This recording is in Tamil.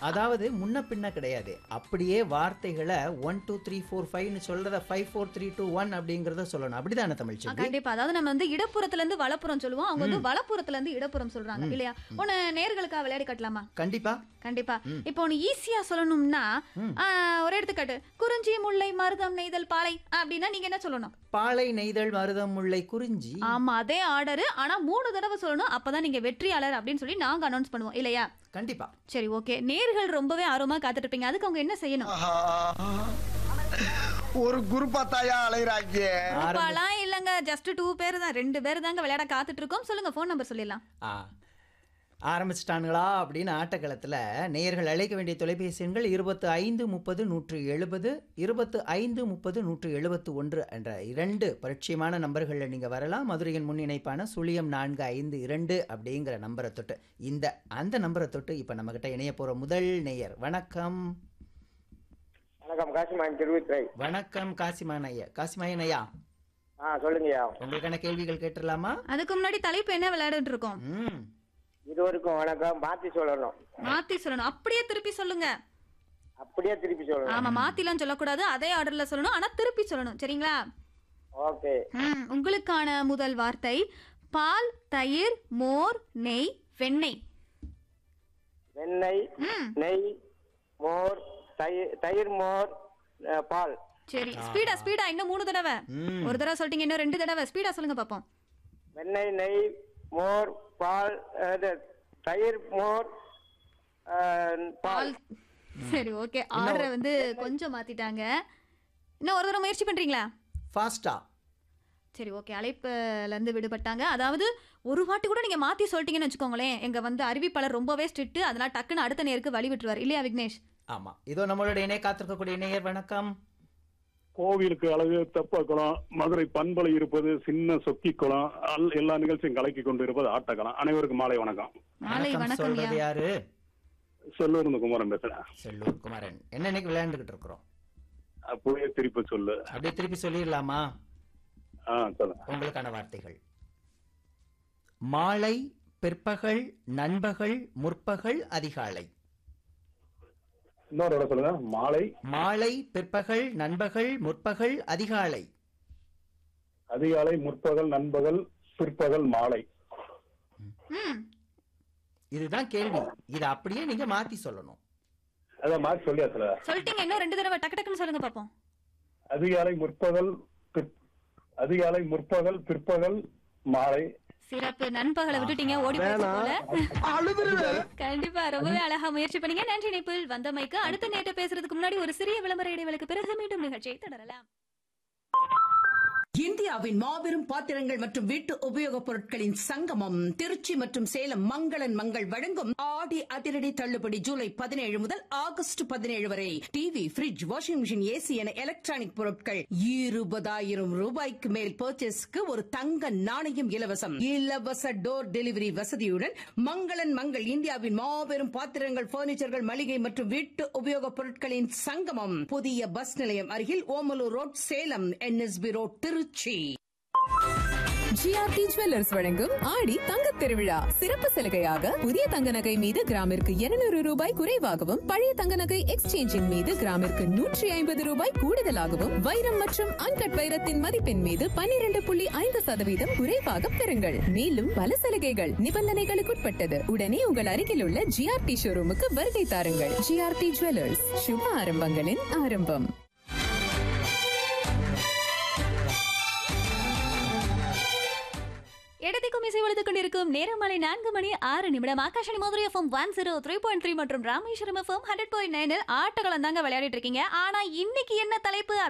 அதாவது முன்ன பின்ன கிடையாது அப்படியே வார்த்தைகளை ஒன் டூ த்ரீ ஃபோர் ஃபைவ்னு சொல்றத five four three two one அப்படிங்கறத சொல்லணும் அப்படிதானே தமிழ் ஆ, செல்வி கண்டிப்பா அதாவது நம்ம வந்து இடப்புறத்துல இருந்து வலப்புறம் சொல்லுவோம் அவங்க வந்து வலப்புறத்துல இருந்து இடப்புறம் சொல்றாங்க இல்லையா உன்னை நேர்களுக்காக விளையாடி காட்டலாமா கண்டிப்பா கண்டிப்பா இப்போ ஒன்னு ஈஸியா சொல்லணும்னா ஆ, ஒரு எடுத்துக்காட்டு குறிஞ்சி முல்லை மருதம் நெய்தல் பாலை அப்படின்னா நீங்க என்ன சொல்லணும் பாலை நெய்தல் மருதம் முல்லை குறிஞ்சி ஆமா அதே ஆர்டர் ஆனா மூணு தடவை சொல்லணும் அப்பதான் நீங்க வெற்றியாளர் அப்படின்னு சொல்லி நாங்க அனௌன்ஸ் பண்ணுவோம் இல்லையா கண்டிப்பா சரி ஓகே நேர்கள் ரொம்பவே ஆர்வமா காத்துட்டு இருப்பீங்க அதுக்கு அவங்க என்ன செய்யணும் ஒரு குருப்பா தாயா அலைகிறாங்க குரூப்பாலாம் இல்லங்க ஜஸ்ட் டூ பேர் தான் ரெண்டு பேர் தாங்க விளையாட காத்துட்டு இருக்கோம் சொல்லுங்க ஃபோன் நம்பர் சொல்லிடலாம் ஆ ஆரம்பிச்சிட்டானுங்களா அப்படின்னு ஆட்டக்களத்தில் நேயர்கள் அழைக்க வேண்டிய தொலைபேசி எண்கள் இருபத்து ஐந்து முப்பது நூற்று எழுபது இருபத்து ஐந்து முப்பது நூற்று எழுபத்து ஒன்று என்ற இரண்டு பரிச்சயமான நம்பர்களில் நீங்கள் வரலாம் மதுரையின் முன் இணைப்பான சுழியம் நான்கு ஐந்து இரண்டு அப்படிங்கிற நம்பரை தொட்டு இந்த அந்த நம்பரை தொட்டு இப்போ நம்மக்கிட்ட இணைய போகிற முதல் நேயர் வணக்கம் வணக்கம் காசிமாயன் திருவித்துறை வணக்கம் காசிமான் ஐயா காசிமாயன் ஐயா ஆ சொல்லுங்கய்யா உங்களுக்கான கேள்விகள் கேட்டுடலாமா அதுக்கு முன்னாடி தலைப்பு என்ன விளையாடிட்டு இருக்கோம் ம் இருவருக்கும் வணக்கம் மாத்தி சொல்லணும் மாத்தி சொல்லணும் அப்படியே திருப்பி சொல்லுங்க அப்படியே திருப்பி சொல்லணும் ஆமா மாத்திலாம் சொல்லக்கூடாது அதே ஆர்டர்ல சொல்லணும் ஆனா திருப்பி சொல்லணும் சரிங்களா ஓகே ம், உங்களுக்கான முதல் வார்த்தை பால் தயிர் மோர் நெய் வெண்ணெய் வெண்ணெய் ம் நெய் மோர் தயிர் தயிர் மோர் அஹ், பால் சரி ஸ்பீடா ஸ்பீடா இன்னும் மூணு தடவை ம். ஒரு தடவை சொல்லிட்டீங்க இன்னும் ரெண்டு தடவை ஸ்பீடா சொல்லுங்க பாப்போம் வெண்ணெய் நெய் மோர் பால் அஹ், இது, தயிர் மோர் அஹ், பால் சரி ஓகே ஆர்டரை வந்து கொஞ்சம் மாத்திட்டாங்க இன்னும் ஒரு தடவை முயற்சி பண்றீங்களா ஃபாஸ்டா சரி ஓகே அழைப்புல இருந்து விடுபட்டாங்க அதாவது ஒரு வாட்டி கூட நீங்க மாத்தி சொல்லிட்டீங்கன்னு வச்சுக்கோங்களேன் எங்க வந்து அறிவிப்பாளர் ரொம்பவே ஸ்ட்ரிக்ட் அதனால டக்குன்னு அடுத்த நேருக்கு வழி விட்டுருவார் இல்லையா விக்னேஷ் ஆமாம் இதோ நம்மளோட இணைய காத்திருக்கக்கூடிய நேயர் வணக்கம் கோவிலுக்கு அழகு தெப்பக்குளம் மதுரை பண்பலை இருப்பது சின்ன சொக்கி குளம் அல்- எல்லா நிகழ்ச்சியும் கலக்கி கொண்டு இருப்பது ஆட்டக்குளம் அனைவருக்கும் மாலை வணக்கம் மாலை வணக்கம் சொல்றது யாரு செல்லூர்ந்து குமரன் பேசுறேன் செல்லூர் குமாரன் என்ன இன்னைக்கு விளையாண்டுகிட்டு இருக்கிறோம் அப்படியே திருப்பி சொல்லு அப்படியே திருப்பி சொல்லிடலாமா ஆ சொல்லுங்க உங்களுக்கான வார்த்தைகள் மாலை பிற்பகல் நண்பகல் முற்பகல் அதிகாலை இன்னொரு இடம் சொல்லுங்க மாலை மாலை பிற்பகல் நண்பகல் முற்பகல் அதிகாலை அதிகாலை முற்பகல் நண்பகல் பிற்பகல் மாலை ம் இதுதான் கேள்வி இதை அப்படியே நீங்க மாத்தி சொல்லணும் அதான் மாற்றி சொல்லியாச்சுல சொல்லிட்டீங்க இன்னும் ரெண்டு தடவை டக்கு டக்குன்னு சொல்லுங்க பாப்போம் அதிகாலை முற்பகல் பிற்- அதிகாலை முற்பகல் பிற்பகல் மாலை சிறப்பு நண்பகலை விட்டுட்டீங்க ஓடி போச்சு போல கண்டிப்பா ரொம்பவே அழகா முயற்சி பண்ணீங்க நன்றி இணைப்பில் வந்தமைக்கு அடுத்த நேற்று பேசுறதுக்கு முன்னாடி ஒரு சிறிய விளம்பர இடைவெளிக்கு பிறகு மீண்டும் நிகழ்ச்சியை தொடரலாம் இந்தியாவின் மாபெரும் பாத்திரங்கள் மற்றும் வீட்டு உபயோகப் பொருட்களின் சங்கமம் திருச்சி மற்றும் சேலம் மங்களன் மங்கள் வழங்கும் ஆடி அதிரடி தள்ளுபடி ஜூலை பதினேழு முதல் ஆகஸ்ட் பதினேழு வரை TV fridge washing machine AC என எலக்ட்ரானிக் பொருட்கள் இருபதாயிரம் ரூபாய்க்கு மேல் பர்ச்சேஸ்க்கு ஒரு தங்க நாணயம் இலவசம் இலவச டோர் டெலிவரி வசதியுடன் மங்களன் மங்கள் இந்தியாவின் மாபெரும் பாத்திரங்கள் பர்னிச்சர்கள் மளிகை மற்றும் வீட்டு உபயோகப் பொருட்களின் சங்கமம் புதிய பஸ் நிலையம் அருகில் Omalur road Salem NSB road Trichy GRT jewellers வழங்கும் ஆடி தங்கத் திருவிழா சிறப்பு சலுகையாக புதிய தங்க நகை மீது கிராமிற்கு 200 ரூபாய் குறைவாகவும் பழைய தங்க நகை எக்ஸ்சேஞ்சின் மீது கிராமிற்கு நூற்றி ஐம்பது ரூபாய் கூடுதலாகவும் வைரம் மற்றும் அன்கட் வைரத்தின் மதிப்பின் மீது 12.5% புள்ளி ஐந்து சதவீதம் குறைவாக பெறுங்கள் மேலும் பல சலுகைகள் நிபந்தனைகளுக்குட்பட்டது உடனே உங்கள் அருகில் உள்ள ஜிஆர்டி ஷோரூமுக்கு வருகை தாருங்கள் ஜிஆர்டி ஜுவல்லர்ஸ் சுப ஆரம்பங்களின் ஆரம்பம் இடத்திற்கும் இசை வளர்த்துக் கொண்டிருக்கும் நேரம் மாலை நான்கு மணி ஆறு நிமிடம் Akashvani Madurai FM one zero three point three மற்றும் ராமேஸ்வரம் எஃப்எம் ஹண்ட்ரட் பாயிண்ட் நைனில் ஆட்டோக்கள் தாங்க விளையாடிட்டு இருக்கீங்க ஆனா இன்னைக்கு என்ன தலைப்பு